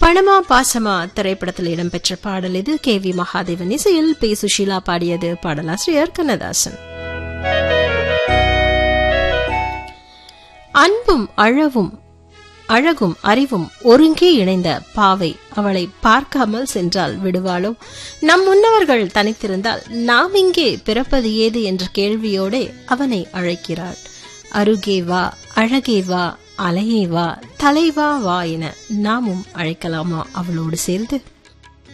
பணமா பாசமா திரைப்படத்தில் இடம்பெற்ற பாடல் இது கே வி மகாதேவன் இசையில் பி சுஷீலா பாடியது பாடலாசிரியர் கண்ணதாசன் அன்பும் அழவும் அழகும் அறிவும் ஒருங்கே இணைந்த பாவை அவளை பார்க்காமல் சென்றால் விடுவாளோ நம் முன்னவர்கள் தனித்திருந்தால் நாம் இங்கே பிறப்பது ஏது என்ற கேள்வியோடே அவனை அழைக்கிறாள் அருகே வா அழகே வா அலையே வா தலைவா வா என நாமும் அழைக்கலாமா அவளோடு சேர்ந்து